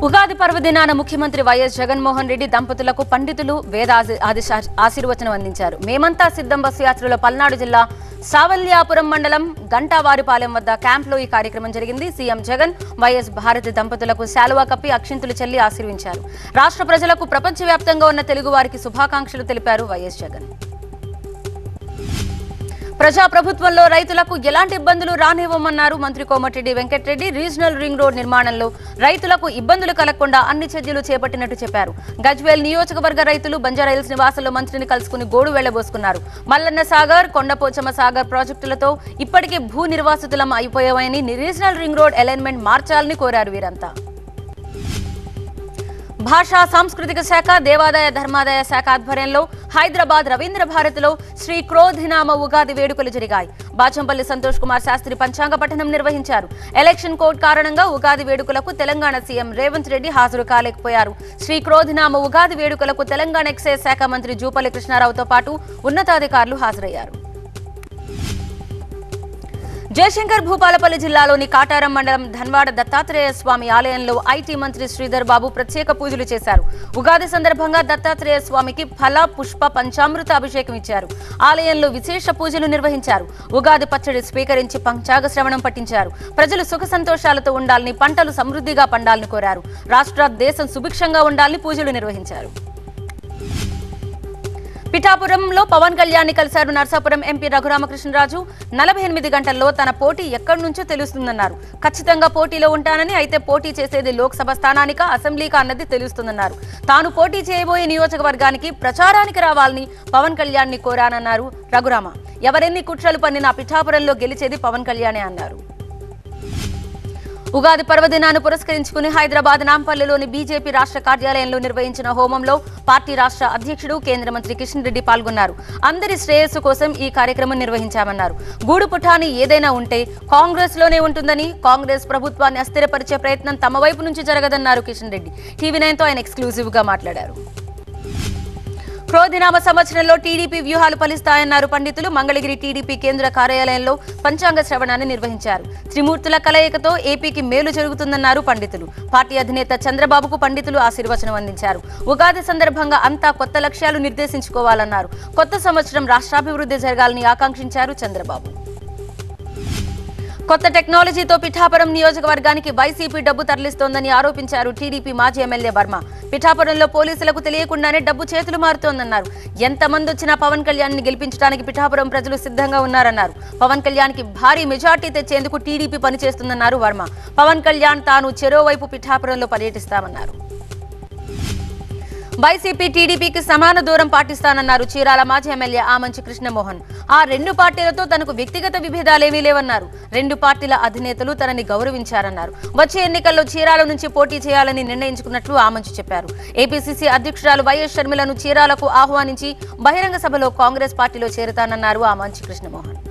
ఉగాది పర్వదినాన ముఖ్యమంత్రి వైఎస్ జగన్మోహన్ రెడ్డి దంపతులకు పండితులు వేద ఆశీ- ఆదిశా- ఆశీర్వచనం అందించారు మేమంతా సిద్ధం బస్సు యాత్రలో పల్నాడు జిల్లా సావల్యాపురం మండలం గంటావారిపాలెం వద్ద క్యాంప్లో ఈ కార్యక్రమం జరిగింది సీఎం జగన్ వైఎస్ భారతి దంపతులకు శాలువా కప్పి అక్షింతులు చెల్లి ఆశీర్వించారు రాష్ట్ర ప్రజలకు ప్రపంచవ్యాప్తంగా ఉన్న తెలుగు వారికి శుభాకాంక్షలు తెలిపారు వైఎస్ జగన్ ప్రజా ప్రభుత్వంలో రైతులకు ఎలాంటి ఇబ్బందులు రానివ్వమన్నారు మంత్రి Komatireddy Venkatreddy regional ring road నిర్మాణంలో రైతులకు ఇబ్బందులు కలగకుండా అన్ని చర్యలు చేపట్టినట్టు చెప్పారు గజ్వేల్ నియోజకవర్గ రైతులు బంజారాహిల్స్ నివాసంలో మంత్రిని కలుసుకుని గోడు వెళ్లబోసుకున్నారు మల్లన్న సాగర్ కొండపోచమ్మ సాగర్ ప్రాజెక్టులతో ఇప్పటికే భూ నిర్వాసితులం అయిపోయామని రీజనల్ రింగ్ రోడ్ అలైన్మెంట్ మార్చాలని కోరారు వీరంతా భాషా సాంస్కృతిక శాఖ దేవాదాయ ధర్మాదాయ శాఖ ఆధ్వర్యంలో హైదరాబాద్ రవీంద్ర భారతిలో శ్రీ క్రోధినామ ఉగాది వేడుకలు జరిగాయి బాచంపల్లి సంతోష్ కుమార్ శాస్త్రి పంచాంగ పఠనం నిర్వహించారు ఎలక్షన్ కోడ్ కారణంగా ఉగాది వేడుకలకు తెలంగాణ సీఎం రేవంత్ రెడ్డి హాజరు కాలేకపోయారు శ్రీ క్రోధినామ ఉగాది వేడుకలకు తెలంగాణ ఎక్సైజ్ శాఖ మంత్రి జూపల్లి కృష్ణారావుతో పాటు ఉన్నతాధికారులు హాజరయ్యారు జయశంకర్ భూపాలపల్లి జిల్లాలోని కాటారం మండలం ధన్వాడ దత్తాత్రేయ స్వామి ఆలయంలో ఐటీ మంత్రి శ్రీధర్ బాబు ప్రత్యేక పూజలు చేశారు ఉగాది సందర్భంగా దత్తాత్రేయ స్వామికి ఫల పుష్ప పంచామృత అభిషేకం ఇచ్చారు ఆలయంలో విశేష పూజలు నిర్వహించారు ఉగాది పచ్చడి స్వీకరించి పంచాగ శ్రవణం పట్టించారు ప్రజలు సుఖ సంతోషాలతో ఉండాలని పంటలు సమృద్ధిగా పండాలని కోరారు రాష్ట్ర దేశం సుభిక్షంగా ఉండాలని పూజలు నిర్వహించారు పిఠాపురంలో పవన్ కళ్యాణ్ ని కలిశారు నర్సాపురం ఎంపీ రఘురామకృష్ణరాజు నలభై ఎనిమిది గంటల్లో తన పోటీ ఎక్కడి నుంచో తెలుస్తుందన్నారు ఖచ్చితంగా పోటీలో ఉంటానని అయితే పోటీ చేసేది లోక్సభ స్థానానికా అసెంబ్లీకా అన్నది తెలుస్తుందన్నారు తాను పోటీ చేయబోయే నియోజకవర్గానికి ప్రచారానికి రావాలని పవన్ కళ్యాణ్ ని కోరానన్నారు రఘురామ ఎవరెన్ని కుట్రలు పన్నినా పిఠాపురంలో గెలిచేది పవన్ కళ్యాణే అన్నారు ఉగాది పర్వదినాన్ని పురస్కరించుకుని హైదరాబాద్ నాంపల్లిలోని బీజేపీ రాష్ట్ర కార్యాలయంలో నిర్వహించిన హోమంలో పార్టీ రాష్ట్ర అధ్యక్షుడు కేంద్ర మంత్రి కిషన్ రెడ్డి పాల్గొన్నారు అందరి శ్రేయస్సు కోసం ఈ కార్యక్రమం నిర్వహించామన్నారు గూడు పుఠాని ఏదైనా ఉంటే కాంగ్రెస్ లోనే ఉంటుందని కాంగ్రెస్ ప్రభుత్వాన్ని అస్థిరపరిచే ప్రయత్నం తమ వైపు నుంచి జరగదన్నారు కిషన్ రెడ్డి టీవీ నైన్తో ఆయన ఎక్స్క్లూజివ్ గా మాట్లాడారు క్రోధినామ సంవత్సరంలో టీడీపీ వ్యూహాలు ఫలిస్తాయన్నారు పండితులు మంగళగిరి టీడీపీ కేంద్ర కార్యాలయంలో పంచాంగ శ్రవణాన్ని నిర్వహించారు త్రిమూర్తుల కలయికతో ఏపీకి మేలు జరుగుతుందన్నారు పండితులు పార్టీ అధినేత చంద్రబాబుకు పండితులు ఆశీర్వచనం అందించారు ఉగాది సందర్భంగా అంతా కొత్త లక్ష్యాలు నిర్దేశించుకోవాలన్నారు కొత్త సంవత్సరం రాష్ట్రాభివృద్ధి జరగాలని ఆకాంక్షించారు చంద్రబాబు కొత్త టెక్నాలజీతో పిఠాపురం నియోజకవర్గానికి వైసీపీ డబ్బు తరలిస్తోందని ఆరోపించారు టీడీపీ మాజీ ఎమ్మెల్యే వర్మ పిఠాపురంలో పోలీసులకు తెలియకుండానే డబ్బు చేతులు మారుతోందన్నారు ఎంతమంది వచ్చినా పవన్ కళ్యాణ్ ని గెలిపించడానికి పిఠాపురం ప్రజలు సిద్ధంగా ఉన్నారన్నారు పవన్ కళ్యాణ్ కి భారీ మెజార్టీ తెచ్చేందుకు టీడీపీ పనిచేస్తుందన్నారు వర్మ పవన్ కళ్యాణ్ తాను చెరోవైపు పిఠాపురంలో పర్యటిస్తామన్నారు వైసీపీ టీడీపీకి సమాన దూరం పాటిస్తానన్నారు చీరాల మాజీ ఎమ్మెల్యే ఆమంచి కృష్ణమోహన్ ఆ రెండు పార్టీలతో తనకు వ్యక్తిగత విభేదాలేమీ లేవన్నారు రెండు పార్టీల అధినేతలు తనని గౌరవించారన్నారు వచ్చే ఎన్నికల్లో చీరాల నుంచి పోటీ చేయాలని నిర్ణయించుకున్నట్లు ఆమంచి చెప్పారు ఏపీసీసీ అధ్యక్షురాలు వైఎస్ షర్మిలను చీరాలకు ఆహ్వానించి బహిరంగ సభలో కాంగ్రెస్ పార్టీలో చేరతానన్నారు ఆమంచి కృష్ణమోహన్